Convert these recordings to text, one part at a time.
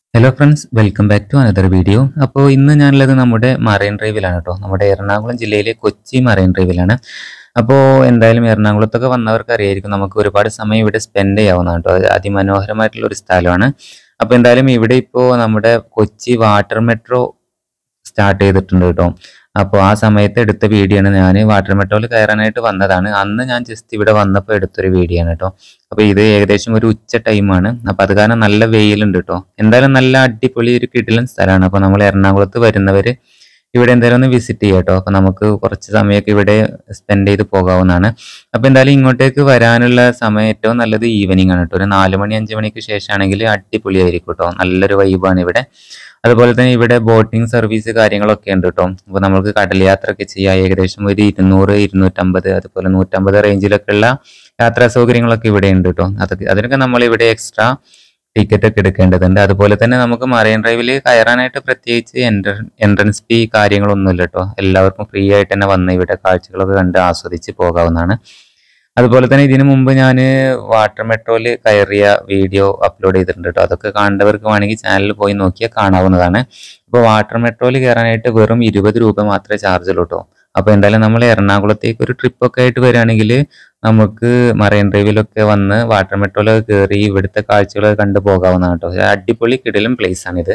hello friends welcome back to another video അപ്പോൾ ഇന്ന് ഞാനുള്ളത് നമ്മുടെ മറൈൻ ഡ്രൈവിലാണ് കേട്ടോ നമ്മുടെ എറണാകുളം ജില്ലയിലെ കൊച്ചി മറൈൻ ഡ്രൈവിലാണ് അപ്പോൾ എന്തായാലും എറണാകുളത്തൊക്കെ വന്നവർക്ക് അറിയായിരിക്കും നമുക്ക് ഒരുപാട് സമയം ഇവിടെ സ്പെൻഡ് ചെയ്യാവുന്നതാണ് കേട്ടോ അത് അതിമനോഹരമായിട്ടുള്ള ഒരു സ്ഥലമാണ് അപ്പോൾ എന്തായാലും ഇവിടെ ഇപ്പോൾ നമ്മുടെ കൊച്ചി വാട്ടർ മെട്രോ സ്റ്റാർട്ട് ചെയ്തിട്ടുണ്ട് കേട്ടോ അപ്പോൾ ആ സമയത്ത് എടുത്ത വീഡിയോ ആണ് ഞാൻ വാട്ടർ മെട്രോയിൽ കയറാനായിട്ട് വന്നതാണ് അന്ന് ഞാൻ ജസ്റ്റ് ഇവിടെ വന്നപ്പോൾ എടുത്തൊരു വീഡിയോ ആണ് കേട്ടോ അപ്പോൾ ഇത് ഏകദേശം ഒരു ഉച്ച ടൈമാണ് അപ്പോൾ അത് കാരണം നല്ല വെയിലുണ്ട് കേട്ടോ എന്തായാലും നല്ല അടിപൊളി ഒരു കിടിലൻ സ്ഥലമാണ് അപ്പോൾ നമ്മൾ എറണാകുളത്ത് വരുന്നവർ ഇവിടെ എന്തായാലും ഒന്ന് വിസിറ്റ് ചെയ്യാം കേട്ടോ അപ്പോൾ നമുക്ക് കുറച്ച് സമയമൊക്കെ ഇവിടെ സ്പെൻഡ് ചെയ്ത് പോകാവുന്നതാണ് അപ്പോൾ എന്തായാലും ഇങ്ങോട്ടേക്ക് വരാനുള്ള സമയം ഏറ്റവും നല്ലത് ഈവനിങ് ആണ് കേട്ടോ ഒരു നാല് മണി അഞ്ച് മണിക്ക് ശേഷമാണെങ്കിൽ അടിപൊളിയായിരിക്കും കേട്ടോ നല്ലൊരു വൈബാണ് ഇവിടെ അതുപോലെ തന്നെ ഇവിടെ ബോട്ടിംഗ് സർവീസ് കാര്യങ്ങളൊക്കെ ഉണ്ട് കേട്ടോ അപ്പോൾ നമുക്ക് കടൽ യാത്ര ഒക്കെ ചെയ്യാം ഏകദേശം ഒരു ഇരുന്നൂറ് ഇരുന്നൂറ്റമ്പത് അതുപോലെ നൂറ്റമ്പത് റേഞ്ചിലൊക്കെ ഉള്ള യാത്രാ സൗകര്യങ്ങളൊക്കെ ഇവിടെ ഉണ്ട് കേട്ടോ അതൊക്കെ അതിനൊക്കെ നമ്മൾ ഇവിടെ എക്സ്ട്രാ ടിക്കറ്റ് ഒക്കെ എടുക്കേണ്ടതുണ്ട് അതുപോലെ തന്നെ നമുക്ക് മറൈൻ ഡ്രൈവിൽ കയറാനായിട്ട് പ്രത്യേകിച്ച് എൻട്ര എൻട്രൻസ് ഫീ കാര്യങ്ങളൊന്നുമില്ല കേട്ടോ എല്ലാവർക്കും ഫ്രീ ആയിട്ട് തന്നെ വന്ന് ഇവിടെ കാഴ്ചകളൊക്കെ കണ്ട് ആസ്വദിച്ച് പോകാവുന്നതാണ് അതുപോലെ തന്നെ ഇതിനു മുമ്പ് ഞാൻ വാട്ടർ മെട്രോയിൽ കയറിയ വീഡിയോ അപ്ലോഡ് ചെയ്തിട്ടുണ്ട് കേട്ടോ അതൊക്കെ കാണേണ്ടവർക്ക് വേണമെങ്കിൽ ചാനലിൽ പോയി നോക്കിയാൽ കാണാവുന്നതാണ് ഇപ്പോൾ വാട്ടർ മെട്രോയിൽ കയറാനായിട്ട് വെറും ഇരുപത് രൂപ മാത്രമേ ചാർജ് ഉള്ളൂ കേട്ടോ അപ്പോൾ എന്തായാലും നമ്മൾ എറണാകുളത്തേക്ക് ഒരു ട്രിപ്പൊക്കെ ആയിട്ട് വരികയാണെങ്കിൽ നമുക്ക് മറൈൻ ഡ്രൈവിലൊക്കെ വന്ന് വാട്ടർ മെട്രോയിലൊക്കെ കയറി ഇവിടുത്തെ കാഴ്ചകളൊക്കെ കണ്ടു പോകാവുന്നതാണ് കേട്ടോ ഒരു അടിപൊളി കിടിലം പ്ലേസ് ആണിത്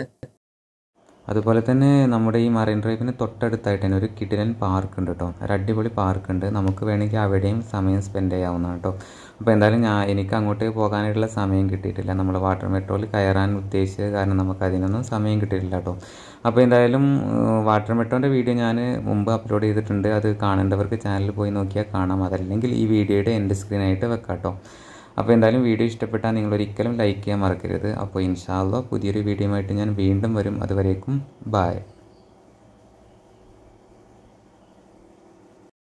അതുപോലെ തന്നെ നമ്മുടെ ഈ മറൈൻ ഡ്രൈവിന് തൊട്ടടുത്തായിട്ട് തന്നെ ഒരു കിടിലൻ പാർക്ക് ഉണ്ട് കേട്ടോ ഒരു അടിപൊളി പാർക്ക് ഉണ്ട് നമുക്ക് വേണമെങ്കിൽ അവിടെയും സമയം സ്പെൻഡ് ചെയ്യാവുന്നതാണ് കേട്ടോ അപ്പോൾ എന്തായാലും ഞാൻ എനിക്ക് അങ്ങോട്ട് പോകാനായിട്ടുള്ള സമയം കിട്ടിയിട്ടില്ല നമ്മൾ വാട്ടർ മെട്രോയിൽ കയറാൻ ഉദ്ദേശിച്ചത് കാരണം നമുക്ക് അതിനൊന്നും സമയം കിട്ടിയിട്ടില്ല കേട്ടോ അപ്പോൾ എന്തായാലും വാട്ടർ മെട്രോൻ്റെ വീഡിയോ ഞാൻ മുമ്പ് അപ്ലോഡ് ചെയ്തിട്ടുണ്ട് അത് കാണേണ്ടവർക്ക് ചാനലിൽ പോയി നോക്കിയാൽ കാണാം അതല്ലെങ്കിൽ ഈ വീഡിയോയുടെ എൻ്റെ സ്ക്രീനായിട്ട് വെക്കാം കേട്ടോ അപ്പോൾ എന്തായാലും വീഡിയോ ഇഷ്ടപ്പെട്ടാൽ നിങ്ങൾ ഒരിക്കലും ലൈക്ക് ചെയ്യാൻ മറക്കരുത് അപ്പോൾ ഇൻഷാല്ലോ പുതിയൊരു വീഡിയോ ആയിട്ട് ഞാൻ വീണ്ടും വരും അതുവരേക്കും ബായ്